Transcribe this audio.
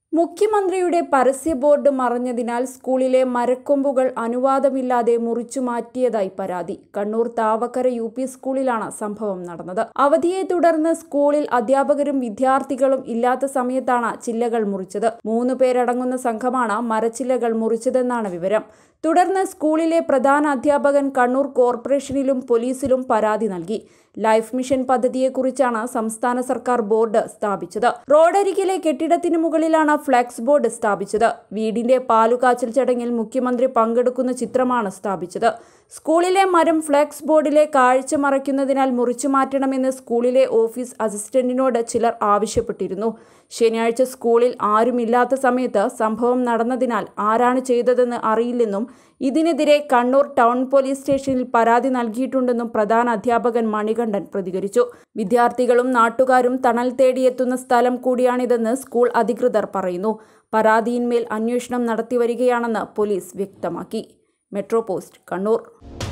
മുഖ്യമന്ത്രിയുടെ പരസ്യ ബോർഡ് മറഞ്ഞതിനാൽ സ്കൂളിലെ മരക്കൊമ്പുകൾ അനുവാദമില്ലാതെ മുറിച്ചു മാറ്റിയതായി പരാതി കണ്ണൂർ താവക്കര യു പി സ്കൂളിലാണ് സംഭവം നടന്നത് അവധിയെ തുടർന്ന് സ്കൂളിൽ അധ്യാപകരും വിദ്യാർത്ഥികളും ഇല്ലാത്ത സമയത്താണ് ചില്ലകൾ മുറിച്ചത് മൂന്ന് പേരടങ്ങുന്ന സംഘമാണ് മരച്ചില്ലകൾ മുറിച്ചതെന്നാണ് വിവരം തുടർന്ന് സ്കൂളിലെ പ്രധാന അധ്യാപകൻ കണ്ണൂർ കോർപ്പറേഷനിലും പോലീസിലും പരാതി നൽകി ലൈഫ് മിഷൻ പദ്ധതിയെക്കുറിച്ചാണ് സംസ്ഥാന സർക്കാർ ബോർഡ് സ്ഥാപിച്ചത് റോഡരികിലെ കെട്ടിടത്തിന് മുകളിലാണ് ഫ്ലെക്സ് ബോർഡ് സ്ഥാപിച്ചത് വീടിന്റെ പാലുകാച്ചൽ ചടങ്ങിൽ മുഖ്യമന്ത്രി പങ്കെടുക്കുന്ന ചിത്രമാണ് സ്ഥാപിച്ചത് സ്കൂളിലെ മരം ഫ്ലെക്സ് ബോർഡിലെ കാഴ്ച മറയ്ക്കുന്നതിനാൽ മുറിച്ചു മാറ്റണമെന്ന് സ്കൂളിലെ ഓഫീസ് അസിസ്റ്റന്റിനോട് ചിലർ ആവശ്യപ്പെട്ടിരുന്നു ശനിയാഴ്ച സ്കൂളിൽ ആരുമില്ലാത്ത സമയത്ത് സംഭവം നടന്നതിനാൽ ആരാണ് ചെയ്തതെന്ന് അറിയില്ലെന്നും ഇതിനെതിരെ കണ്ണൂർ ടൗൺ പോലീസ് സ്റ്റേഷനിൽ പരാതി നൽകിയിട്ടുണ്ടെന്നും പ്രധാന അധ്യാപകൻ മണികണ്ഠൻ പ്രതികരിച്ചു വിദ്യാർത്ഥികളും നാട്ടുകാരും തണൽ തേടിയെത്തുന്ന സ്ഥലം കൂടിയാണിതെന്ന് സ്കൂൾ അധികൃതർ പറയുന്നു പരാതിയിന്മേൽ അന്വേഷണം നടത്തിവരികയാണെന്ന് പോലീസ് വ്യക്തമാക്കി മെട്രോ പോസ്റ്റ് കണ്ണൂർ